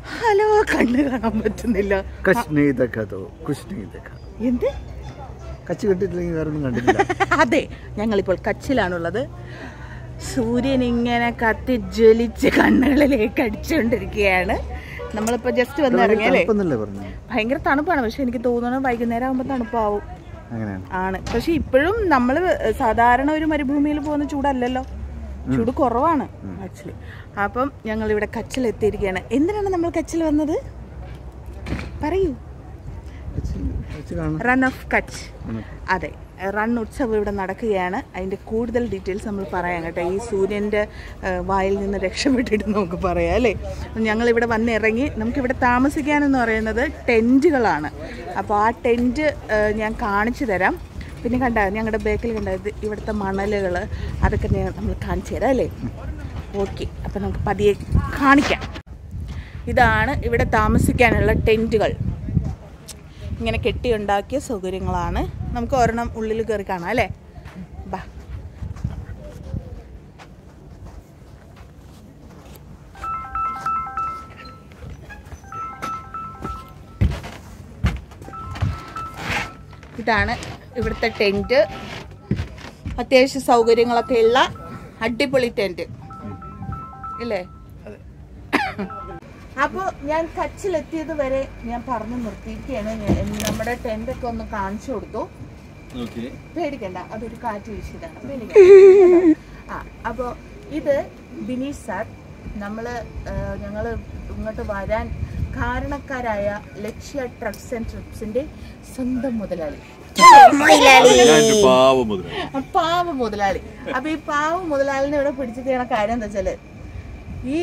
Hello കണ്ണ് കാണാൻ പറ്റുന്നില്ല കച്ച് നെയ് ദക്കതോ കുച്ച് നെയ് ദക്ക എന്ത് കച്ച് കെട്ടിട്ടില്ലെങ്കിൽ വേറെ ഒന്നും കണ്ടിട്ടില്ല അതെ ഞങ്ങളിപ്പോൾ കച്ചിലാണുള്ളത് സൂര്യൻ ഇങ്ങനെ കത്തി ജ്വലിച്ച് കണ്ണുകളിലേക്ക് അടിച്ചുകൊണ്ടിരിക്കുകയാണ് നമ്മളിപ്പോൾ ജസ്റ്റ് വന്ന് ഇറങ്ങിയല്ലേ തണുപ്പെന്നല്ലേ പറഞ്ഞു ഭയങ്കര തണുപ്പാണ് പക്ഷെ എനിക്ക് തോന്നുന്നു വൈകുന്നേരം ആകുമ്പോൾ തണുപ്പാവും അങ്ങനെയാണ് ആണ് പക്ഷെ ഇപ്പോഴും നമ്മൾ സാധാരണ ഒരു മരുഭൂമിയിൽ പോകുന്ന ചൂടല്ലല്ലോ ചൂട് കുറവാണ് ആക്ച്വലി അപ്പം ഞങ്ങൾ ഇവിടെ കച്ചിൽ എത്തിയിരിക്കുകയാണ് എന്തിനാണ് നമ്മൾ കച്ചിൽ വന്നത് പറയൂ കച്ച് കച്ച് കാണാം റൺ ഓഫ് കച്ച് അതെ റൺ ഉത്സവം ഇവിടെ നടക്കുകയാണ് അതിൻ്റെ കൂടുതൽ ഡീറ്റെയിൽസ് നമ്മൾ പറയാം കേട്ടോ ഈ സൂര്യൻ്റെ ഏഹ്, വായിൽ നിന്ന് രക്ഷപ്പെട്ടിട്ട് നമുക്ക് പറയാം അല്ലേ ഞങ്ങളിവിടെ വന്നിറങ്ങി നമുക്കിവിടെ താമസിക്കാനെന്ന് പറയുന്നത് ടെൻറ്റുകളാണ് അപ്പോൾ ആ ടെൻറ്റ് ഏഹ്, ഞാൻ കാണിച്ചു തരാം പിന്നെ കണ്ട ഞങ്ങളുടെ ബേക്കിൽ കണ്ട ഇത് ഇവിടുത്തെ മണലുകൾ അതൊക്കെ ഞാൻ നമ്മൾ കാണിച്ചു തരാം അല്ലേ ഓക്കെ അപ്പോൾ നമുക്ക് പതിയെ കാണിക്കാം ഇതാണ് ഇവിടെ താമസിക്കാനുള്ള ടെൻറ്റുകൾ ഇങ്ങനെ കെട്ടിയുണ്ടാക്കിയ സൗകര്യങ്ങളാണ് നമുക്ക് ഒരെണ്ണം ഉള്ളിൽ കയറി കാണാം അല്ലേ ബാ ഇതാണ് ഇവിടുത്തെ ടെൻറ്റ് അത്യാവശ്യ സൗകര്യങ്ങളൊക്കെ ഉള്ള അടിപൊളി ടെൻറ്റ് ഇല്ലേ അപ്പോൾ ഞാൻ കച്ചിലെത്തിയത് വരെ ഞാൻ പറഞ്ഞു നിർത്തിയിരിക്കുകയാണ് ഞാൻ- നമ്മുടെ ടെൻ്റ് ഒക്കെ ഒന്ന് കാണിച്ചു കൊടുത്തു ഓക്കെ പേടിക്കണ്ട അതൊരു കാറ്റ് വീശിയതാണ് പേടിക്കണ്ട ആ അപ്പോൾ ഇത് ബിനീഷ് സാർ നമ്മള് ഞങ്ങൾ ഇങ്ങോട്ട് വരാൻ കാരണക്കാരായ ലക്ഷ്യ ട്രക്സ് ആൻഡ് ട്രിപ്സിന്റെ സ്വന്തം മുതലാളി ഞാനൊരു പാവ മുതലാളി ആ പാവ മുതലാളി അപ്പൊ ഈ പാവ മുതലാളിനെ ഇവിടെ പിടിച്ചിരിക്കണ കാര്യം എന്താ വെച്ചാല് ഈ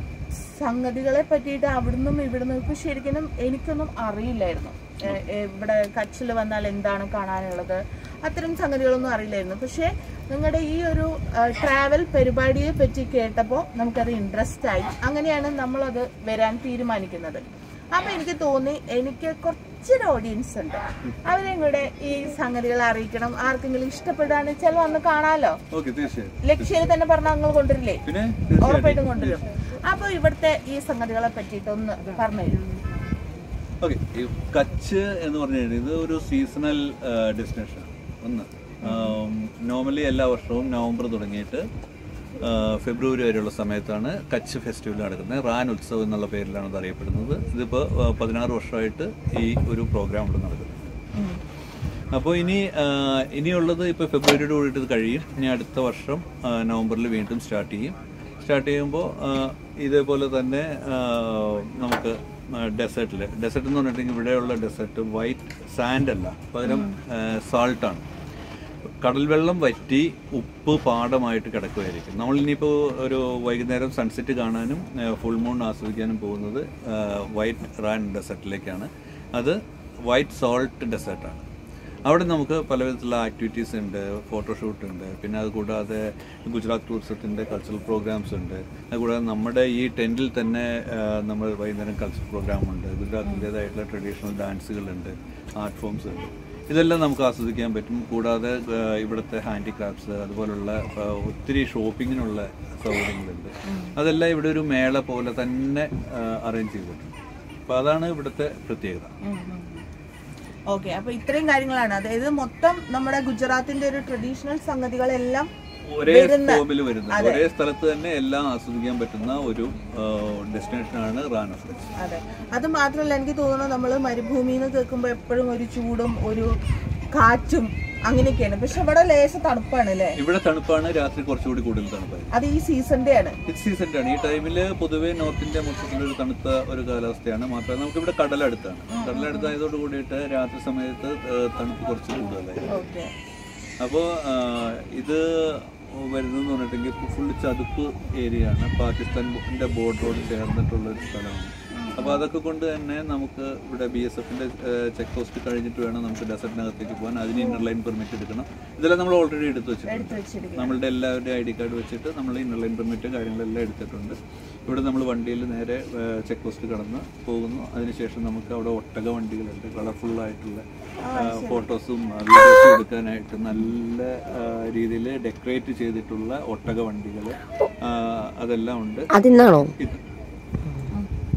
സംഗതികളെ പറ്റിയിട്ട് അവിടുന്നും ഇവിടുന്നും ഇപ്പൊ ശരിക്കും എനിക്കൊന്നും അറിയില്ലായിരുന്നു ഏ, ഏ, ഇവിടെ കച്ചിൽ വന്നാൽ എന്താണ് കാണാനുള്ളത് അത്തരം സംഗതികളൊന്നും അറിയില്ലായിരുന്നു പക്ഷേ നിങ്ങളുടെ ഈ ഒരു ട്രാവൽ പരിപാടിയെ പറ്റി കേട്ടപ്പോൾ നമുക്കത് ഇൻട്രസ്റ്റ് ആയി അങ്ങനെയാണ് നമ്മളത് വരാൻ തീരുമാനിക്കുന്നത് അപ്പൊ എനിക്ക് തോന്നി എനിക്ക് കുറച്ചൊരു ഓഡിയൻസ് ഉണ്ട് അവരെയും കൂടെ ഈ സംഗതികൾ അറിയിക്കണം ആർക്കെങ്കിലും ഇഷ്ടപ്പെടുകയാണെന്ന് വെച്ചാൽ വന്ന് കാണാലോ ഓക്കെ തീർച്ചയായും ലക്ഷ്യം തന്നെ പറഞ്ഞാൽ നിങ്ങൾ കൊണ്ടുവരില്ലേ പിന്നെ ഉറപ്പായിട്ടും കൊണ്ടുവരും അപ്പൊ ഇവിടുത്തെ ഈ സംഗതികളെ പറ്റിയിട്ട് ഒന്ന് പറഞ്ഞു തരും ഓക്കെ ഈ കച്ച് എന്ന് പറഞ്ഞു കഴിഞ്ഞാൽ ഇത് ഒരു സീസണൽ ഡെസ്റ്റിനേഷൻ ഒന്ന് നോർമലി എല്ലാ വർഷവും നവംബർ തുടങ്ങിയിട്ട് ആ, ഫെബ്രുവരി വരെയുള്ള സമയത്താണ് കച്ച് ഫെസ്റ്റിവൽ നടക്കുന്നത് റാൻ ഉത്സവം എന്നുള്ള പേരിലാണ് ഇത് അറിയപ്പെടുന്നത് ഇതിപ്പോൾ പതിനാറ് വർഷമായിട്ട് ഈ ഒരു പ്രോഗ്രാം ഇവിടെ നടക്കുന്നത് അപ്പോൾ ഇനി ആ, ഇനിയുള്ളത് ഇപ്പോൾ ഫെബ്രുവരിയോട് കൂടിയിട്ട് ഇത് കഴിയും ഇനി അടുത്ത വർഷം ആ, നവംബറിൽ വീണ്ടും സ്റ്റാർട്ട് ചെയ്യും സ്റ്റാർട്ട് ചെയ്യുമ്പോൾ ആ, ഇതേപോലെ തന്നെ ആ, നമുക്ക് ഡെസേർട്ടിൽ ഡെസേർട്ട് എന്ന് പറഞ്ഞിട്ടുണ്ടെങ്കിൽ ഇവിടെയുള്ള ഡെസേർട്ട് വൈറ്റ് സാൻഡ് അല്ല പകരം സാൾട്ടാണ് കടൽ വെള്ളം വറ്റി ഉപ്പ് പാടമായിട്ട് കിടക്കുമായിരിക്കും നമ്മൾ ഇനിയിപ്പോൾ ഒരു വൈകുന്നേരം സൺസെറ്റ് കാണാനും ഫുൾ മൂൺ ആസ്വദിക്കാനും പോകുന്നത് വൈറ്റ് റാൻ ഡെസേർട്ടിലേക്കാണ് അത് വൈറ്റ് സോൾട്ട് ഡെസേർട്ടാണ് അവിടെ നമുക്ക് പല വിധത്തിലുള്ള ആക്ടിവിറ്റീസ് ഉണ്ട് ഫോട്ടോഷൂട്ട് ഉണ്ട് പിന്നെ അത് കൂടാതെ ഗുജറാത്ത് ടൂറിസത്തിൻ്റെ കൾച്ചറൽ പ്രോഗ്രാംസ് ഉണ്ട് അതുകൂടാതെ നമ്മുടെ ഈ ടെൻറ്റിൽ തന്നെ ആ, നമ്മൾ വൈകുന്നേരം കൾച്ചറൽ പ്രോഗ്രാം ഉണ്ട് ഗുജറാത്തിൻ്റെതായിട്ടുള്ള ട്രഡീഷണൽ ഡാൻസുകളുണ്ട് ആർട്ട് ഫോംസ് ഉണ്ട് ഇതെല്ലാം നമുക്ക് ആസ്വദിക്കാൻ പറ്റും കൂടാതെ ആ, ഇവിടുത്തെ ഹാൻഡിക്രാഫ്റ്റ്സ് അതുപോലുള്ള ആ, ഒത്തിരി ഷോപ്പിങ്ങിനുള്ള സൗകര്യങ്ങളുണ്ട് അതെല്ലാം ഇവിടെ ഒരു മേള പോലെ തന്നെ അറേഞ്ച് ചെയ്തിട്ടുണ്ട് അപ്പോൾ അതാണ് ഇവിടുത്തെ പ്രത്യേകത ഓക്കെ അപ്പൊ ഇത്രയും കാര്യങ്ങളാണ് അതായത് മൊത്തം നമ്മുടെ ഗുജറാത്തിന്റെ ഒരു ട്രഡീഷണൽ സംഗതികളെല്ലാം ഒരേ വരുന്ന- ഫോമിൽ വരുന്നത് ഒരേ സ്ഥലത്ത് തന്നെ എല്ലാം ആസ്വദിക്കാൻ പറ്റുന്ന ഒരു ഡെസ്റ്റിനേഷനാണ് റാൻ ഓഫ് കച്ച് അതെ അത് മാത്രമല്ല എനിക്ക് തോന്നുന്നു നമ്മൾ മരുഭൂമിയിൽ നിന്ന് കേൾക്കുമ്പോൾ എപ്പോഴും ഒരു ചൂടും ഒരു കാറ്റും അങ്ങനെയൊക്കെയാണ് പക്ഷെ ഇവിടെ ലേശ തണുപ്പാണ് അല്ലേ ഇവിടെ തണുപ്പാണ് രാത്രി കുറച്ചുകൂടി കൂടുതൽ തണുപ്പായി അത് ഈ സീസണിന്റെ ആണ് ഇത് സീസണിന്റെ ആണ് ഈ ടൈമിൽ പൊതുവേ നോർത്ത് ഇന്ത്യ മൊത്തത്തിൽ ഒരു തണുത്ത ഒരു കാലാവസ്ഥയാണ് മാത്രമല്ല നമുക്ക് ഇവിടെ കടലടുത്താണ് കടലടുത്തായതോട് കൂടിയിട്ട് രാത്രി സമയത്ത് ഏഹ്, തണുപ്പ് കുറച്ച് കൂടുതലായി ഓക്കെ അപ്പോൾ ഇത് വരുന്നതെന്ന് പറഞ്ഞിട്ടുണ്ടെങ്കിൽ ഫുൾ ചതുപ്പ് ഏരിയ ആണ് പാകിസ്ഥാൻ്റെ ബോർഡറോട് ചേർന്നിട്ടുള്ള ഒരു സ്ഥലമാണ് അപ്പോൾ അതൊക്കെ കൊണ്ട് തന്നെ നമുക്ക് ഇവിടെ ബി എസ് എഫിൻ്റെ ചെക്ക് പോസ്റ്റ് കഴിഞ്ഞിട്ട് വേണം നമുക്ക് ഡെസർട്ടിനകത്തേക്ക് പോകാൻ അതിന് ഇന്നർ ലൈൻ പെർമിറ്റ് എടുക്കണം ഇതെല്ലാം നമ്മൾ ഓൾറെഡി എടുത്ത് വെച്ചിട്ടുണ്ട് എടുത്ത് വെച്ചിരിക്കുന്നത് നമ്മളുടെ എല്ലാവരുടെയും ഐ ഡി കാർഡ് വെച്ചിട്ട് നമ്മൾ ഇന്നർ ലൈൻ പെർമിറ്റ് കാര്യങ്ങളെല്ലാം എടുത്തിട്ടുണ്ട് ഇവിടെ നമ്മൾ വണ്ടിയിൽ നേരെ ചെക്ക് പോസ്റ്റ് കടന്ന് പോകുന്നു അതിനുശേഷം നമുക്ക് അവിടെ ഒട്ടക വണ്ടികളുണ്ട് കളർഫുൾ ആയിട്ടുള്ള ഫോട്ടോസും വീഡിയോസും എടുക്കാനായിട്ട് നല്ല രീതിയിൽ ഡെക്കറേറ്റ് ചെയ്തിട്ടുള്ള ഒട്ടക വണ്ടികൾ അതെല്ലാം ഉണ്ട് അതിന്നാണോ ഇത്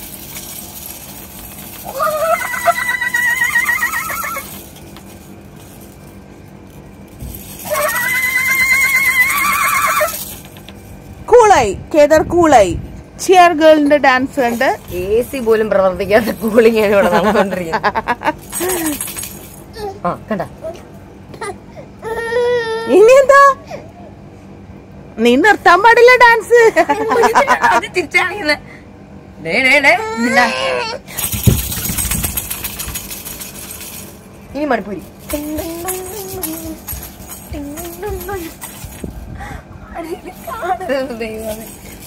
കൂളായി കേദർ കൂളായി ചിയർ ഗേളിന്റെ ഡാൻസ് കണ്ട് എ സി പോലും പ്രവർത്തിക്കാത്ത കൂളിംഗ് ആണ് ഇവിടെ നടന്നുകൊണ്ടിരിക്കുന്നത് ആ കണ്ട ഇനി എന്താ നീ നിർത്താൻ പാടില്ല ഡാൻസ് അത് തിരിച്ചാണിക്കുന്നത് ഡേ ഡേ ഡേ നില്ല. ഇനി മണിപ്പൂരി കാണരുത് ദൈവമേ.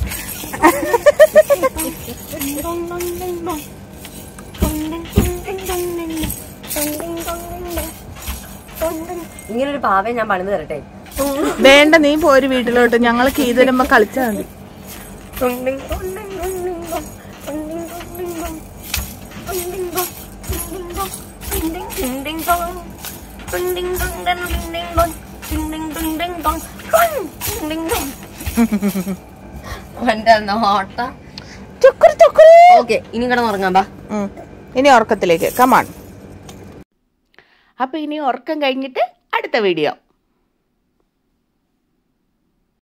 ഇങ്ങനൊരു പാവയെ ഞാൻ പണിത് തരട്ടെ വേണ്ട നീ പോര് വീട്ടിലോട്ട് ഞങ്ങൾ കീത് വരുമ്പോ കളിച്ചാൽ മതി എന്റെ നോട്ട ചുക്കുരു ചുക്കുരു ഓക്കെ ഇനി കിടന്നുറങ്ങാം ബാ ഉം. ഇനി ഉറക്കത്തിലേക്ക് കമാൺ അപ്പൊ ഇനി ഉറക്കം കഴിഞ്ഞിട്ട് അടുത്ത വീഡിയോ